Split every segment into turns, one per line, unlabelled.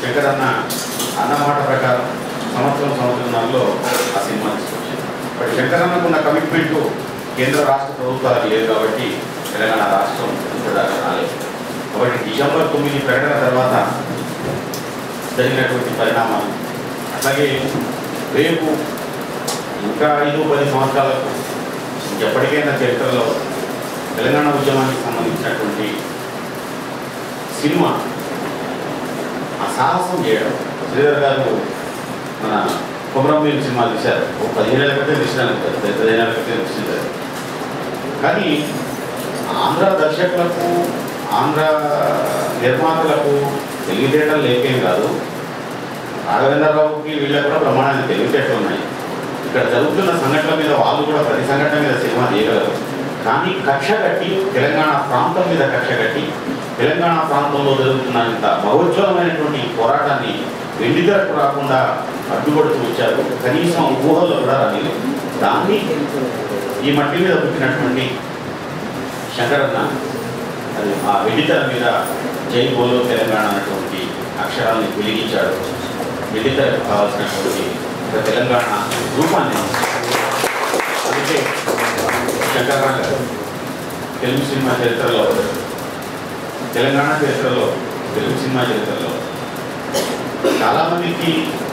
శంకరన్న అన్నమాట ప్రకారం సంవత్సరం సంవత్సరంలో ఆ సినిమా తీసుకొచ్చింది బట్ శంకరన్నకున్న కమిట్మెంట్ కేంద్ర రాష్ట్ర ప్రభుత్వాలకు లేదు కాబట్టి తెలంగాణ రాష్ట్రం ఇప్పటిదాకా రాలేదు కాబట్టి డిసెంబర్ తొమ్మిది ప్రకటన తర్వాత జరిగినటువంటి పరిణామాలు అట్లాగే రేపు ఇంకా ఐదు పది సంవత్సరాలకు ఎప్పటికైనా చరిత్రలో తెలంగాణ ఉద్యమానికి సంబంధించినటువంటి సినిమా ఆ సాహసం చేయడం శ్రీధర్ గారు మన కొమరంభీం సినిమా తీశారు ఒక పదిహేను ఏళ్ళ క్రితం తీసినాను పదిహేను ఏళ్ళ క్రితం తీసింటారు కానీ ఆంధ్ర దర్శకులకు ఆంధ్ర నిర్మాతలకు తెలివితేటలు లేకేం కాదు రాఘవేంద్రరావుకి వీళ్ళకి కూడా ప్రమాణాన్ని తెలివితేటలు ఉన్నాయి ఇక్కడ జరుగుతున్న సంఘటనల మీద వాళ్ళు కూడా ప్రతి సంఘటన మీద సినిమా తీయగలరు కానీ కక్ష కట్టి తెలంగాణ ప్రాంతం మీద కక్ష కట్టి తెలంగాణ ప్రాంతంలో జరుగుతున్నంత మహోజ్వలమైనటువంటి ఈ పోరాటాన్ని వెండితెరకు రాకుండా అడ్డుపడుతూ వచ్చారు కనీసం ఊహల్లో కూడా రాలేదు దాన్ని ఈ మట్టి మీద పుట్టినటువంటి శంకరన్న అది ఆ వెండితెర మీద జై బోలో తెలంగాణ అన్నటువంటి అక్షరాన్ని వెలిగించాడు వెండితెరకు కావాల్సినటువంటి ఒక తెలంగాణ రూపాన్ని అందుకే శంకరన్న గారు తెలుగు సినిమా చరిత్రలో తెలంగాణ చరిత్రలో తెలుగు సినిమా చరిత్రలో చాలామందికి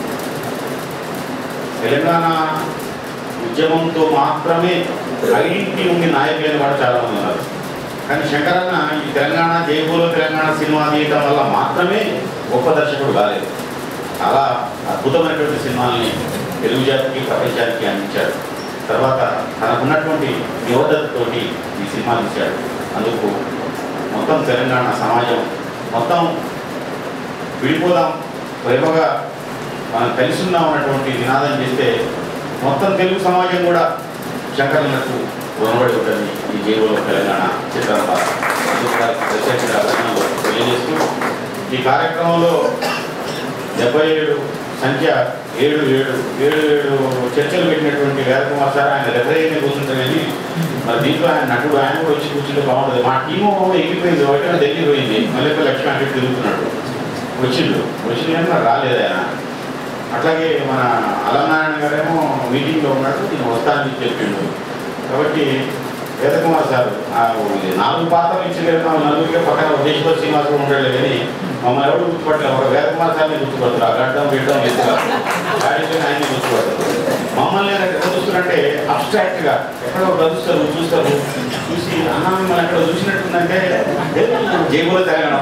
తెలంగాణ ఉద్యమంతో మాత్రమే ఐడెంటిటీ ఉండి నాయకులైన వాడు చాలామంది ఉన్నారు కానీ శంకరన్న ఈ తెలంగాణ జైపూర్లో తెలంగాణ సినిమా తీయటం వల్ల మాత్రమే గొప్ప దర్శకుడు కాలేదు చాలా అద్భుతమైనటువంటి సినిమాల్ని తెలుగు జాతికి ప్రపంచానికి అందించాడు తర్వాత తనకున్నటువంటి నిబద్ధతతోటి ఈ సినిమా తీశాడు అందుకు మొత్తం తెలంగాణ సమాజం మొత్తం విడిపోదాం ప్రేమగా మనం కలిసి ఉన్నాం అన్నటువంటి నినాదం చేస్తే మొత్తం తెలుగు సమాజం కూడా శంకరన్నకు రుణపడి ఉంటుంది ఈ జైవులో తెలంగాణ చిత్రం ద్వారా. అందుకు వారికి ప్రత్యేకంగా అభినందనలు తెలియజేస్తూ ఈ కార్యక్రమంలో డెబ్బై ఏడు సంఖ్య ఏడు ఏడు ఏడు ఏడు చర్చలు పెట్టినటువంటి వేదకుమార్ సార్ ఆయన డెబ్బై ఐదు కూర్చుంటారని మరి దీంట్లో ఆయన నటుడు ఆయన కూడా వచ్చి కూర్చుంటే బాగుంటుంది మా టీము ఎగిపోయింది ఒకటే ఢిల్లీ పోయింది మళ్ళీ లక్ష్మి అంటే తిరుగుతున్నాడు వచ్చిండు వచ్చిండు కానీ మరి రాలేదు ఆయన అట్లాగే మన అలనారాయణ గారేమో మీటింగ్లో ఉన్నాడు నేను వస్తానని చెప్పిండు కాబట్టి వేదకుమార్ సార్ ఆ నాలుగు పాత్రలు ఇచ్చలేదు నలుగురికి పక్కన ఉద్దేశంతో శ్రీనివాసం ఉంటాడు కానీ మమ్మల్ని ఎవరు గుర్తుపట్టలేదు ఒక వేదకుమార్ సార్ని గుర్తుపడతారు ఆ గడ్డం వీడడం ఎత్తుగా గాడితో ఆయన్ని గుర్తుపడతారు మమ్మల్ని ఎక్కడ చూస్తారంటే అబ్స్ట్రాక్ట్ గా ఎక్కడో గదుస్తారు చూస్తారు చూసి అన్న మిమ్మల్ని ఎక్కడ చూసినట్టుందంటే జేబులో తెలంగాణ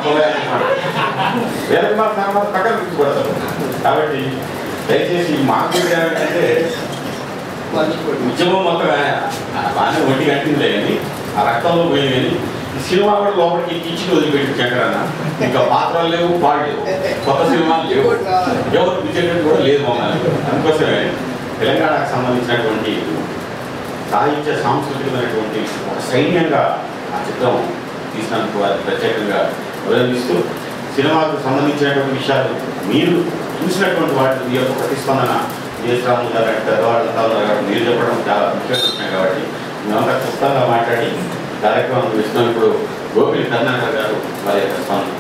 వేదకుమార్ సార్ మాత్రం పక్కన గుర్తుపడతారు కాబట్టి దయచేసి మాకు ఏంటంటే ఉద్యమం మొత్తం ఆయన బాగానే ఒంటి కట్టిందిలే కానీ ఆ రక్తంలో పోయింది కానీ ఈ సినిమా కూడా లోపలికి ఇచ్చి వదిలిపెట్టి చక్రాన ఇంకా పాత్రలు లేవు పాడు లేవు కొత్త సినిమాలు లేవు ఎవరు పిచ్చేటట్టు కూడా లేదు మమ్మల్ని అందుకోసమే తెలంగాణకు సంబంధించినటువంటి సాహిత్య సాంస్కృతికమైనటువంటి ఒక సైన్యంగా ఆ చిత్రం తీసినందుకు వారికి ప్రత్యేకంగా అభినందిస్తూ సినిమాకు సంబంధించినటువంటి విషయాలు మీరు చూసినటువంటి వాటి మీ యొక్క ప్రతిస్పందన విజయశ్రాములు గారు అంటే పెద్దవాళ్ళు తాను గారు మీరు చెప్పడం చాలా ముఖ్యమైన విషయం కాబట్టి మేమంతా క్లుప్తంగా మాట్లాడి కార్యక్రమం ఇస్తున్నప్పుడు గోపిల్ కర్ణాకర్ గారు వారి యొక్క స్పందన